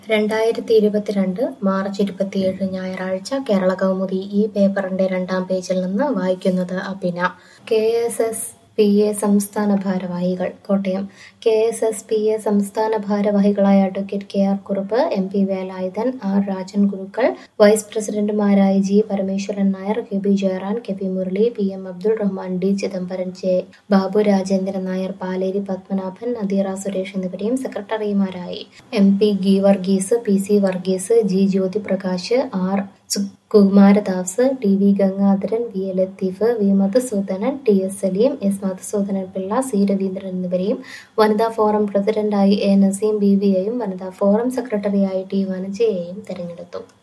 രണ്ടായിരത്തി ഇരുപത്തിരണ്ട് മാർച്ച് ഇരുപത്തിയേഴ് ഞായറാഴ്ച കേരള കൗമുദി ഈ പേപ്പറിന്റെ രണ്ടാം പേജിൽ നിന്ന് വായിക്കുന്നത് അഭിന K S S P A സംസ്ഥാന ഭാരവാഹികൾ Kottayam K S S P A സംസ്ഥാന ഭാരവാഹികളായ advocate K R Kurup M P Velayudhan R Rajan Gurukkal vice പ്രസിഡന്റുമാരായ G Parameswaran Nair K B Jayaram K P Murali P M Abdul Rahman D Chidambaram J Babu Rajendran Nair Paleri Padmanabhan Nadeera Suresh എന്നിവരെയും സെക്രട്ടറിമാരായി എം പി ഗി Varghese P C Varghese G Jyothiprakash R Kumaradas T V Gangadharan V A Latheef V Madhusoodanan T S Saleem S Madhusoodanan Pillai C Raveendran എന്നിവരെയും വനിതാ forum പ്രസിഡന്റായി A Naseem ബീവിയെയും വനിതാ forum സെക്രട്ടറിയായി T വനജയെയും തെരഞ്ഞെടുത്തു